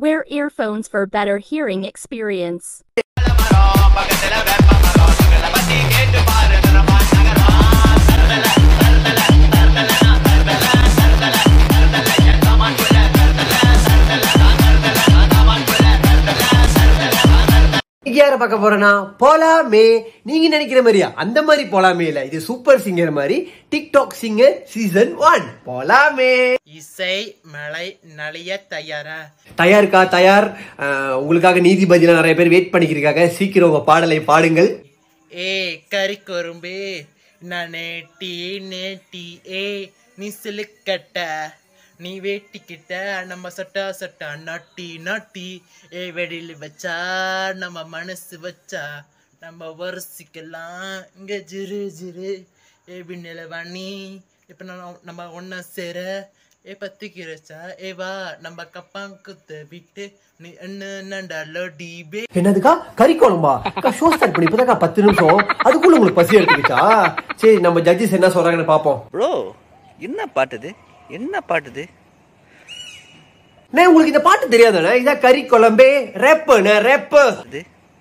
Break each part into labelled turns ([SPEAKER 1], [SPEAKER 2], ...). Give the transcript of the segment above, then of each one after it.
[SPEAKER 1] Wear earphones for better hearing experience.
[SPEAKER 2] இன்னைக்கு யாரை பார்க்க போறேன்னா போலாமே நீங்க நினைக்கிற மாதிரியா அந்த மாதிரி போலாமே இல்ல இது சூப்பர் சிங்கர் மாதிரி டிக்டாக் சிங்கர் சீசன் ஒன் போலாமே
[SPEAKER 3] இசை மழை நலிய தயாரா
[SPEAKER 2] தயாருக்கா தயார் அஹ், உங்களுக்காக நீதிபதியில நிறைய பேர் வெயிட் பண்ணிக்கிறாங்க சீக்கிரம் உங்க பாடலை பாடுங்கள்
[SPEAKER 3] ஏ கறிக்கொரும்பு நான் நேட்டி நேட்டி ஏ நீ சிலுக்கட்ட நீ வேட்டிக்கிட்ட நம்ம சட்டா சட்டா நாட்டி நாட்டி ஏ வெடியில் வச்சா நம்ம மனசு வச்சா நம்ம வரிசிக்கலாம் இங்க ஜிரு ஜிரு ஏ பின்னில வண்ணி இப்போ நான் நம்ம ஒன்றா சேர ஏ பத்திக்கிறச்சா ஏ வா நம்ம கப்பாங்குத்த விட்டு நீ என்ன நண்டாலோ டிபே
[SPEAKER 2] என்னதுக்கா கறி குழம்பா ஷோ ஸ்டார்ட் பண்ணி இப்பதாக்கா பத்து நிமிஷம் அதுக்குள்ள உங்களுக்கு பசி எடுத்துக்கிச்சா சரி நம்ம ஜட்ஜஸ் என்ன சொல்றாங்கன்னு பாப்போம்
[SPEAKER 4] ப்ரோ என்ன பாட்டுது என்ன பாட்டுது
[SPEAKER 2] அண்ணே, உங்களுக்கு இந்த பாட்டு தெரியாதானே இதான் கறி குழம்பே ரேப்புண்ணே ரேப்பு
[SPEAKER 4] இது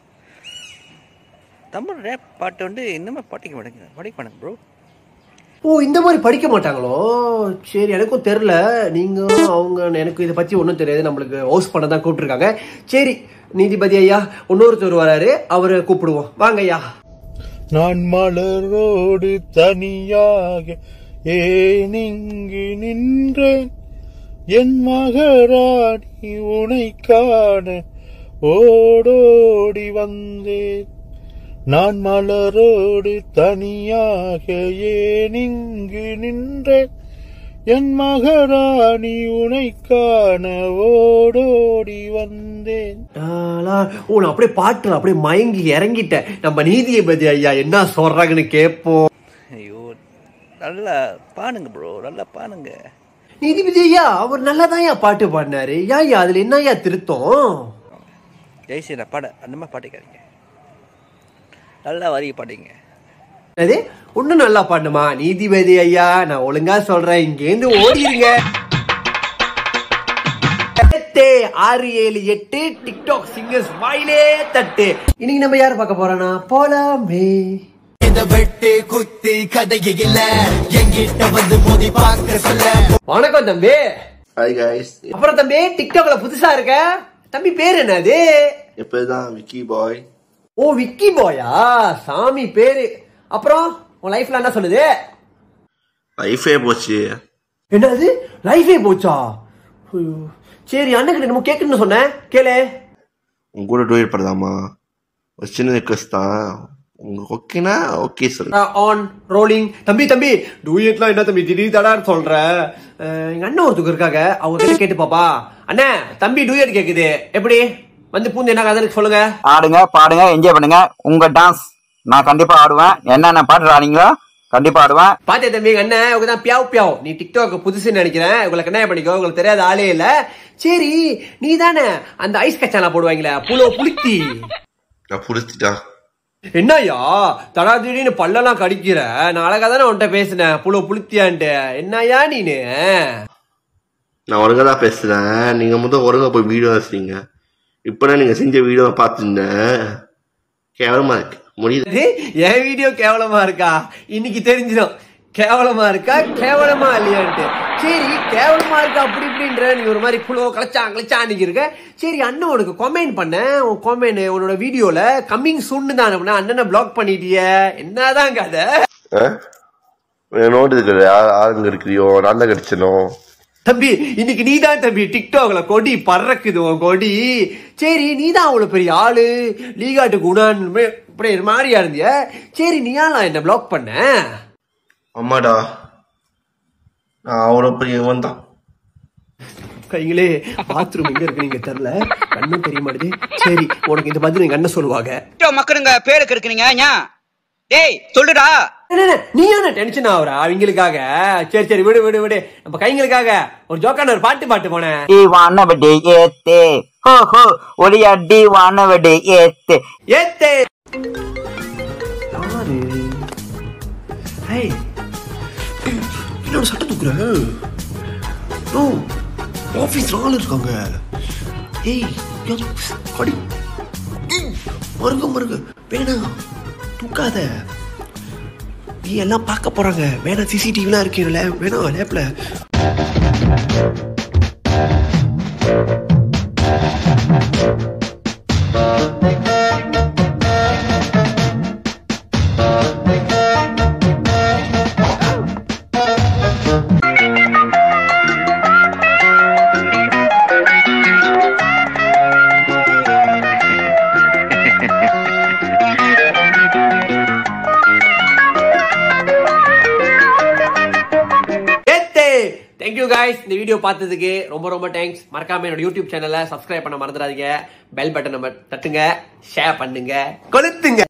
[SPEAKER 4] தமிழ் ரேப் பாட்டு வந்து இன்னுமே படிக்க மாட்டேங்க படிக்க மாட்டேங்க ப்ரோ
[SPEAKER 2] ஓ இந்த மாதிரி படிக்க மாட்டாங்களோ சரி எனக்கும் தெரில நீங்க அவங்க எனக்கு இதை பத்தி ஒன்றும் தெரியாது நம்மளுக்கு ஹோஸ்ட் பண்ண தான் கூப்பிட்டுருக்காங்க சரி நீதிபதி ஐயா இன்னொருத்தர் வராரு அவரை கூப்பிடுவோம் வாங்க ஐயா
[SPEAKER 5] நான் மலரோடு தனியாக ஏன் இங்கு நின்றேன் என் மகராணி உனை காண ஓடோடி வந்தேன் நான் மலரோடு தனியாக ஏன் இங்கு நின்றேன் என் மகராணி உனை காண ஓடோடி வந்தேன்
[SPEAKER 2] டாலா. ஓ நான் அப்படியே பாட்டுல அப்படியே மயங்கி இறங்கிட்டேன் நம்ம நீதிபதி ஐயா என்ன சொல்றாங்கன்னு கேட்போம்
[SPEAKER 4] ஐயோ நல்லா பாடுங்க ப்ரோ நல்லா பாடுங்க
[SPEAKER 2] நீதிபதி ஐயா அவர் நல்லா தான் பாட்டு பாடினாரு ஏன் ஐயா அதுல என்ன ஐயா திருத்தம்
[SPEAKER 4] ஜெய்சீரா பாட அந்த மாதிரி பாட்டுக்காதீங்க நல்லா வரி பாடுங்க
[SPEAKER 2] அது இன்னும் நல்லா பாடணுமா நீதிபதி ஐயா நான் ஒழுங்கா சொல்றேன் இங்கேருந்து ஓடிருங்க எட்டு, ஆறு ஏழு எட்டு டிக்டாக் சிங்கர்ஸ் வாயிலே தட்டு இன்னைக்கு நம்ம யாரை பார்க்க போறோம்னா போலாமே
[SPEAKER 6] இந்த வெட்டு குத்தி கதையில எங்கிட்ட வந்து மோதி பார்க்க சொல்ல
[SPEAKER 2] வணக்கம் தம்பி
[SPEAKER 7] ஹாய் காய்ஸ்
[SPEAKER 2] அப்புறம் தம்பி டிக்டாக்ல புதுசா இருக்க தம்பி பேர் என்னது
[SPEAKER 7] எப்பதான் விக்கி பாய்
[SPEAKER 2] ஓ விக்கி பாயா சாமி பேரு அப்புறம் உன் லைஃப்ல என்ன சொல்லுது
[SPEAKER 7] லைஃபே போச்சு
[SPEAKER 2] என்னது லைஃபே போச்சா ஐயோ. சரி அண்ணன் நம்ம கேட்கணும்னு சொன்னேன் கேளு
[SPEAKER 7] உங்க கூட டூயட் பண்ணலாமா ஒரு சின்ன ரிக்வஸ்ட் தான் உங்க ஓகேனா ஓகே சொல்லுங்க
[SPEAKER 2] ஆன் ரோலிங் தம்பி தம்பி டூயட்லாம் என்ன தம்பி திடீர் தடான்னு சொல்ற அஹ், எங்க அண்ணன் ஒருத்தருக்கு இருக்காங்க அவங்க கிட்ட கேட்டு பாப்பா அண்ணே தம்பி டூயட் கேக்குது எப்படி வந்து பூந்து என்ன கதைன்னு சொல்லுங்க
[SPEAKER 8] ஆடுங்க பாடுங்க என்ஜாய் பண்ணுங்க உங்க டான்ஸ் நான் கண்டிப்பா ஆடுவேன் என்னென்ன பாட்டு ஆடுறீங்களோ கண்டிப்பா ஆடுவேன்
[SPEAKER 2] பாத்தே தம்பி எங்க அண்ணன் உங்க தான் பியாவ் பியாவ் நீ டிக்டாக் புதுசுன்னு நினைக்கிறேன் உங்களுக்கு என்ன பண்ணிக்கோ உங்களுக்கு தெரியாத ஆளே இல்ல சரி நீ தானே அந்த ஐஸ் கச்சாலா போடுவாங்களே புலோ புளித்தி
[SPEAKER 7] நான் புடிச்சிட்டா
[SPEAKER 2] என்னய்யா தடா திடீர்னு பல்லெல்லாம் கடிக்கிற நான் அழகா தானே உன்கிட்ட பேசினேன் புலோ புளித்தியான்ட்டு என்னய்யா நீனு
[SPEAKER 7] நான் ஒழுங்கா தான் பேசுறேன் நீங்க முதல் ஒழுங்கா போய் வீடியோ வச்சுறீங்க இப்பதான் நீங்க செஞ்ச வீடியோ பார்த்துருந்தேன் கேவலமா இருக்கு முடியுது
[SPEAKER 2] இது என் வீடியோ கேவலமா இருக்கா இன்னைக்கு தெரிஞ்சிடும் கேவலமா இருக்கா கேவலமா இல்லையான்ட்டு சரி கேவலமா இருக்கா அப்படி இப்படின்ற நீ ஒரு மாதிரி புலோ கலைச்சா கலைச்சா அன்னைக்கு இருக்க சரி அண்ணன் உனக்கு கமெண்ட் பண்ணேன் உன் கமெண்ட் உன்னோட வீடியோல கம்மிங் சூன்னு தான் அனுப்புனேன் அண்ணனை பிளாக் பண்ணிட்டிய என்னதான் கதை
[SPEAKER 7] நோட்டு இருக்கிற ஆளுங்க இருக்கிறியோ நல்ல கிடைச்சனும்
[SPEAKER 2] தம்பி இன்னைக்கு நீதான் தம்பி டிக்டாக்ல கொடி பறக்குது உன் கொடி சரி நீதான் அவ்வளவு பெரிய ஆளு லீகாட்டு குணான் இப்படி ஒரு மாதிரியா இருந்திய சரி நீயா நான் என்ன பிளாக் பண்ண
[SPEAKER 7] அம்மாடா நான் அவ்வளோ பெரிய இவன் தான்
[SPEAKER 2] கைங்களே பாத்ரூம் எங்க இருக்கு நீங்க தெரியல கண்ணும் தெரிய மாட்டேது சரி உனக்கு இந்த பதில் எங்க அண்ணன் சொல்லுவாங்க
[SPEAKER 8] மக்களுங்க பேருக்கு இருக்கிறீங்க ஏன் டேய் சொல்லுடா
[SPEAKER 2] என்ன, என்ன, நீ என்ன டென்ஷன் ஆகுறா அவங்களுக்காக சரி சரி விடு விடு விடு நம்ம கைங்களுக்காக ஒரு ஜோக்கான ஒரு பாட்டு பாட்டு போனேன்
[SPEAKER 8] டி வானவடி ஏத்தே ஹோ ஹோ ஒளியா டி வானவடி ஏத்தே
[SPEAKER 2] ஏத்தே யாரு ஹே என்னோட சட்டை தூக்குற ஓ ஆஃபீஸ் ஆள் இருக்காங்க ஏய் யோ, அடி ஏய், மருங்க மருங்க வேணாம் தூக்காத நீ எல்லாம் பார்க்க போறாங்க வேணாம் சிசிடிவிலாம் இருக்கீங்கள வேணாம் லேப்ல ஏத்தே தேங்க்யூ guys இந்த வீடியோ பார்த்ததுக்கு ரொம்ப ரொம்ப தேங்க்ஸ் மறக்காம என்னோட யூடியூப் சேனலை சப்ஸ்கிரைப் பண்ண மறந்துடாதீங்க பெல் பட்டன் நம்ம தட்டுங்க ஷேர் பண்ணுங்க கொளுத்துங்க